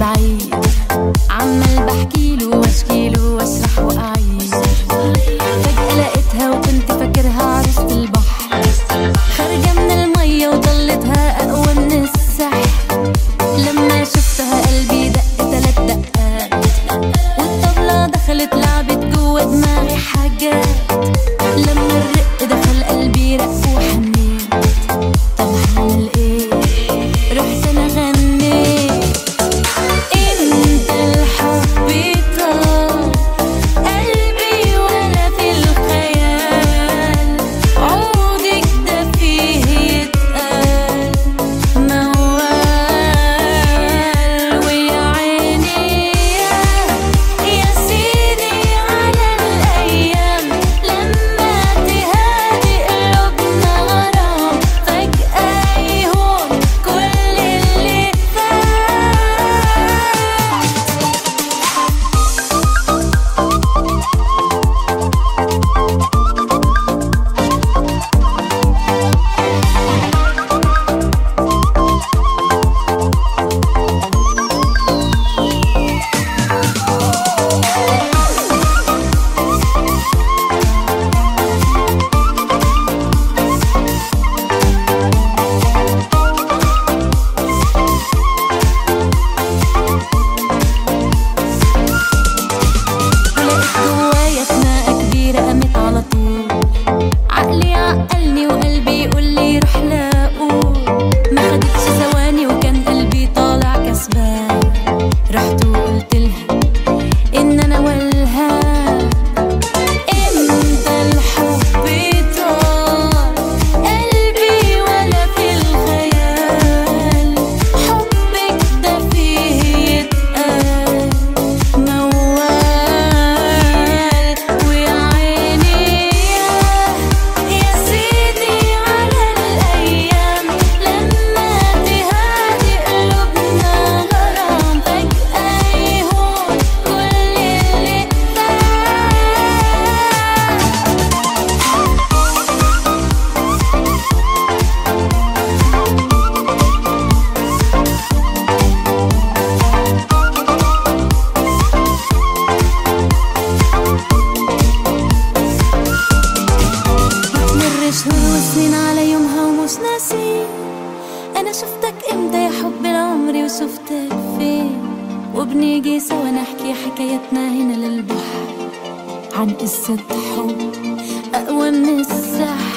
بعيد عمال بحكيله واشكيله واشرح واعيد فجأة لقيتها وكنت فاكرها عروسة البحر خارجة من المية وضلتها أقوى من السحر لما شفتها قلبي دق تلات دقات والطبلة دخلت لعبت جوا دماغي حاجات لما الرق دخل قلبي رق وحنيت طب هعمل ايه رحت انا غنيت انت الحب طار قلبي ولا في الخيال عودك ده فيه يتقال موال ويا عيني يا سيدي على الأيام لما تهادي قلوبنا غرام فجأة يهون كل اللي فات ولقيت جوايا خناقة كبيرة قامت على طول عقلي عقلني وقلبي يقول لي روح لاقول ما خدتش ثواني وكان قلبي طالع كسبان رحت وقلت لها ان انا ولها انت الحب طار قلبي ولا في الخيال حبك ده فيه يتقال موال ويا عيني يا سيدي على الأيام لما تهادي قلوبنا غرام فجأة يهون كل اللي فات بتمر شهور وسنين على يومها ومش ناسي انا شفتك امتى يا حب العمر وشفتك فين وبنيجي سوا نحكي حكايتنا هنا للبحر عن قصة حب أقوى من السحر